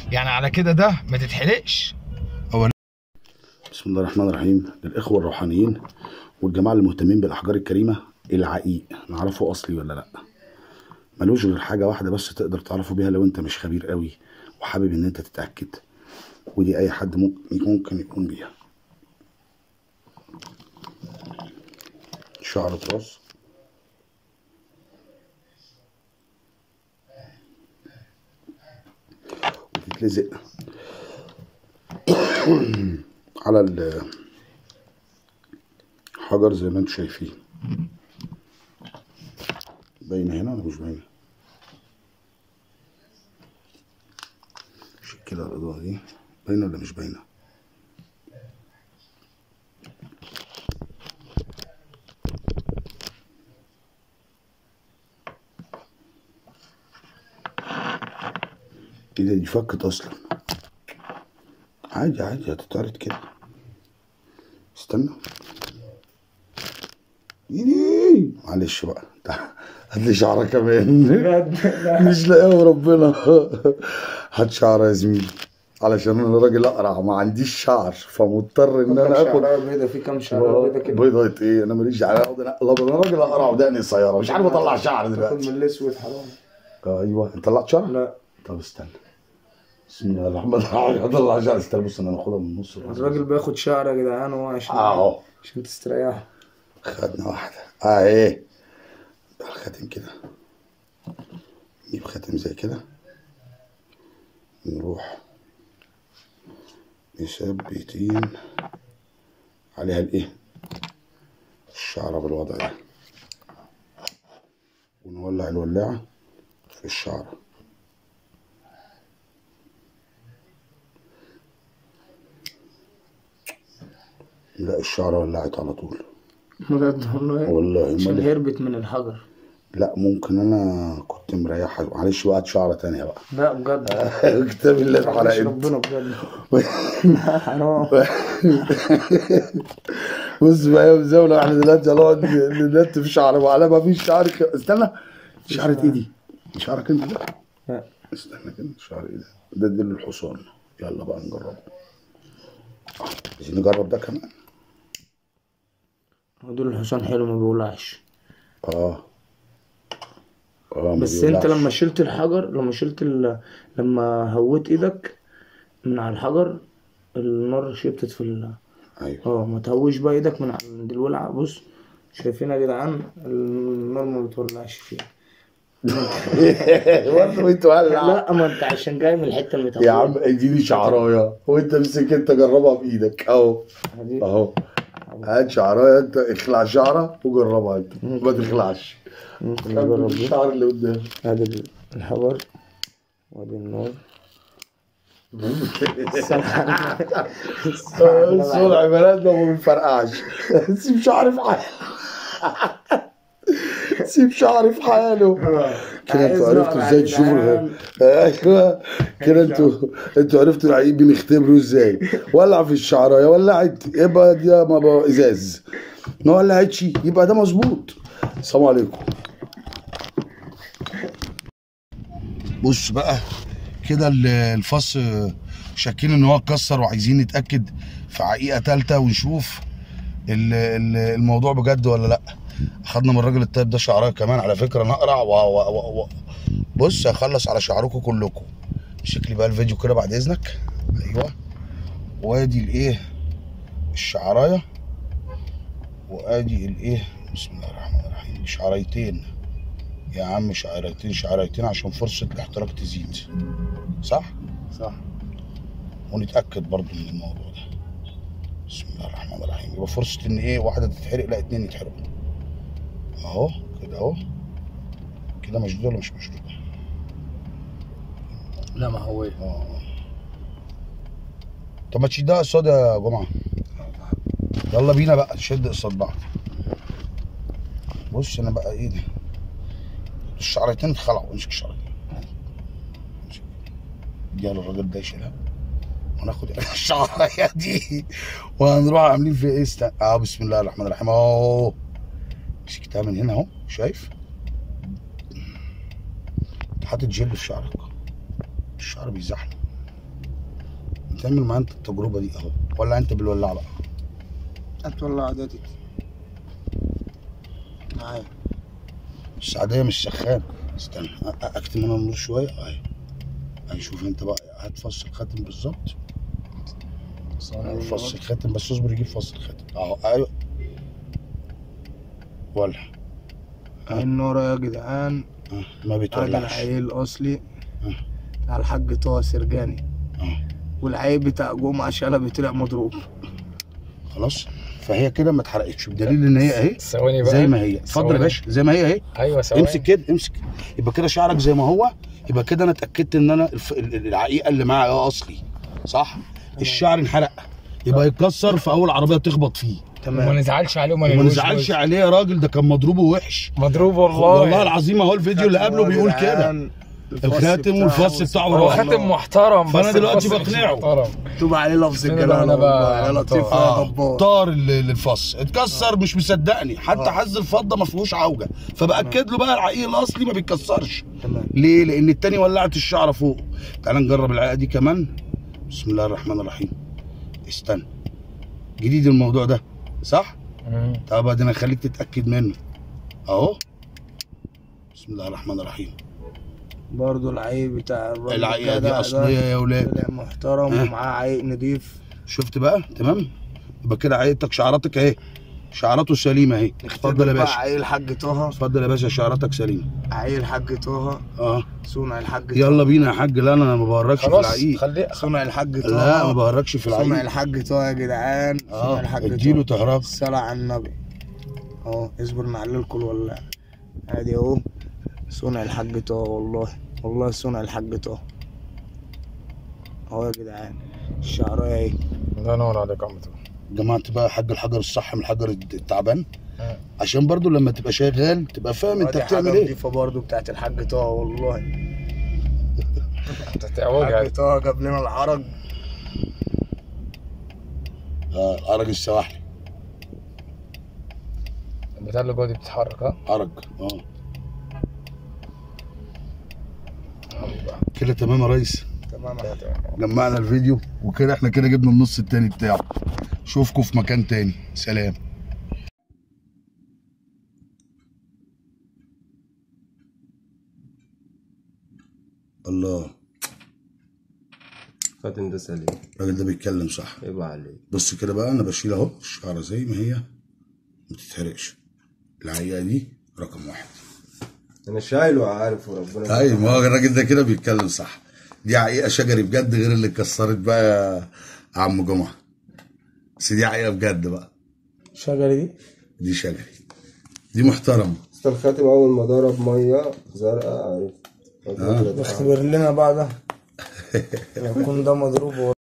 يعني على كده ده ما تتحرقش بسم الله الرحمن الرحيم للإخوة الروحانيين والجماعة المهتمين بالأحجار الكريمة العقيق نعرفه أصلي ولا لأ ملوش غير حاجة واحدة بس تقدر تعرفه بيها لو أنت مش خبير قوي وحابب إن أنت تتأكد ودي أي حد ممكن ممكن يكون بيها شعرة راس وتتلزق على الحجر زي ما انتم شايفين باينه هنا ولا مش باينه شوف كده الاضاءه دي باينه ولا مش باينه كده دي فكت اصلا عادي عادي هتتعرض كده استنى ايدي معلش بقى هات لي شعره كمان مش لاقيه ربنا هات شعره يا زميلي علشان انا راجل اقرع ما عنديش شعر فمضطر ان انا اخد شعرايه بيضه في كام شعرايه بيضه كده بيضة ايه انا ماليش على انا انا راجل اقرع ودقني قصيره مش عارف اطلع شعر تاخد دلوقتي من الاسود حرام ايوه انت طلعت شعر؟ لا طب استنى بسم الله الرحمن الرحيم اطلع شعر استنى بص انا ناخدها من النص الراجل بياخد شعر يا جدعان هو عشان اهو عشان تستريحوا خدنا واحدة اهي بقى الخاتم كده نجيب خاتم زي كده نروح مثبتين عليها الايه الشعرة بالوضع ده ونولع الولاعة في الشعرة لا الشعرة ولعت على طول بجد والله والله عشان امال هربت من الحجر لا ممكن انا كنت مريحها معلش بقى شعرة تانية بقى لا بجد كتاب الله معلش على ربنا بجد حرام بص بقى يا مزاولة احنا دلوقتي هنقعد ننت في شعر وعلى ما فيش شعر ك... استنى شعرة ايدي شعرك انت ده لا. استنى كده شعر ايه ده ده دل الحصان يلا بقى نجربه عايزين نجرب ده كمان هو دول الحصان حلو ما بيولعش اه اه ما بس انت بيولعش. لما شلت الحجر لما شلت ال... لما هويت ايدك من على الحجر النار شبتت في ال... ايوه اه ما تهويش بقى ايدك من عند الولعة بص شايفين يا جدعان النار ما بتولعش فيها برضه انت ولع لا ما انت عشان جاي من الحته المتهويه يا عم اديني شعرايه وانت امسك انت جربها بايدك اهو دي اهو هات شعرايه انت اخلع شعره وجربها انت ما تخلعش ممكن كمل نجرب دي الشعر اللي قدام ادي الحجر وادي النار صنع بلدنا وما بنفرقعش سيب شعري في حاله سيب شعري في حاله كده انتوا عايز عرفتوا رأي ازاي يا تشوفوا جدعان. ايوه كده انتوا انتوا عرفتوا العيب بنختبره ازاي ولع في الشعرايه ولعت يبقى دي ما بقى ازاز ما ولعتش يبقى ده مظبوط السلام عليكم بص بقى كده ال- الفص شاكين ان هو اتكسر وعايزين نتاكد في عقيقه تالته ونشوف ال- ال- الموضوع بجد ولا لا اخدنا من الراجل الطيب ده شعرايه كمان على فكره انا اقرع و... و... و... و... بص هخلص على شعركم كلكم امسك لي بقى الفيديو كده بعد اذنك ايوه وادي الايه الشعرايه وادي الايه بسم الله الرحمن الرحيم شعريتين يا عم شعريتين شعريتين عشان فرصه الاحتراق تزيد صح صح ونتاكد برضو من الموضوع ده بسم الله الرحمن الرحيم يبقى فرصه ان ايه واحده تتحرق لا اتنين يتحرقوا اهو كده اهو كده مشدود ولا مش مشدود لا ما هو اه طب ما تشدها قصاد يا جمعه يلا بينا بقى شد قصاد بعض بص انا بقى ايه ده الشعرتين اتخلعوا امسك الشعرتين امسك. اديها للراجل ده يشيلها وناخد الشعريه دي وهنروح عاملين في ايه است... اه بسم الله الرحمن الرحيم اهو مسكتها من هنا اهو شايف انت حاطط جل في شعرك الشعر بيزحلق تعمل معاه انت التجربه دي اهو ولا انت بالولاعه بقى هتولع عددي معايا السعديه مش سخان استنى أ- أ- اكتم انا النور شويه اهي اهي شوف انت بقى هات فص الخاتم بالظبط فص الخاتم بس اصبر يجيب فص الخاتم اهو ايوه ولا النور يا جدعان آه، ما هذا بيتولعش العيل الاصلي آه. بتاع الحاج طه سرجاني آه. والعيل بتاع جمعة شلبي طلع مضروب خلاص فهي كده ما اتحرقتش بدليل ان هي اهي ثواني بقى زي ما هي اتفضل يا ثواني. باشا زي ما هي اهي ايوه ثواني امسك كده امسك يبقى كده شعرك زي ما هو يبقى كده انا اتاكدت ان انا الف... ال- ال- العقيقه اللي معايا اه اصلي صح الشعر انحرق يبقى يتكسر في اول عربيه تخبط فيه وما نزعلش عليه وما وما نلوش نزعلش وش. عليه يا راجل ده كان مضروبه وحش مضروب والله والله العظيم اهو الفيديو اللي قبله بيقول كده الخاتم والفص بتاعه هو روعة. خاتم محترم فأنا بس دلوقتي الفص مش بقنعه. محترم. مكتوب عليه لفظ فين الجلالة أنا بقى والله يا لطيف يا اه جبار طار ال- الفص اتكسر مش مصدقني حتى آه. حز الفضه ما فيهوش عوجه فباكد له بقى العقيق الاصلي ما بيتكسرش تمام ليه؟ لأن التاني ولعت الشعرة فوق. تعال نجرب العقة دي كمان. بسم الله الرحمن الرحيم. استنى. جديد الموضوع ده صح؟ مم. طب بعدين اخليك تتأكد منه. أهو. بسم الله الرحمن الرحيم. برضو العيب بتاع الراجل العقيقة الجدع دي ده أصلية يا ولاد. طلع محترم ها؟ ومعاه عيق نضيف شفت بقى؟ تمام؟ يبقى كده عقيقتك شعراتك أهي. شعراته سليمة أهي. اتفضل يا بقى باشا. عيق الحاج طه اتفضل يا باشا شعراتك سليمة. عيق الحاج طه أه. صنع الحاج طه يلا بينا يا حاج لا أنا ما بهرجش في خلاص العقيق. خليه صنع الحاج طه لا ما بهرجش في صنع العقيق. الحاج طه يا جدعان صنع اه الحاج اديله طه تهرج. الصلاة على النبي اهو اصبر نعللكوا الولاعة ادي اهو صنع الحاج طه والله والله صنع الحاج طه اهو يا جدعان الشعرايه اهي الله ينور عليك يا عم طارق. جمعت بقى حاج الحجر الصح من الحجر التعبان آه. عشان برضو لما تبقى شغال تبقى فاهم انت ادي بتعمل حاجة ايه نضيفة برضو بتاعت الحاج طه والله انت تعوج الحاج طه جاب لنا العرج اه عرج السواحلي البتاع اللي جوه دي بتتحرك ها عرج اه كده تمام يا ريس تمام يا حبيبي. جمعنا الفيديو وكده احنا كده جبنا النص التاني بتاعه اشوفكم في مكان تاني سلام الله خاتم ده سليم الراجل ده بيتكلم صح يبقى عليك بص كده بقى انا بشيل اهو الشعره زي ما هي ما تتحرقش العقيقه دي رقم واحد انا شايله وعارف وربنا ايوه ما هو الراجل ده كده بيتكلم صح دي عقيقه شجري بجد غير اللي اتكسرت بقى يا عم جمعه بس دي عقيقه بجد بقى الشجرة دي دي شجري دي محترمه اصل الخاتم اول ما ضرب ميه زرقاء عارف اختبر لنا بقى ده يكون ده مضروب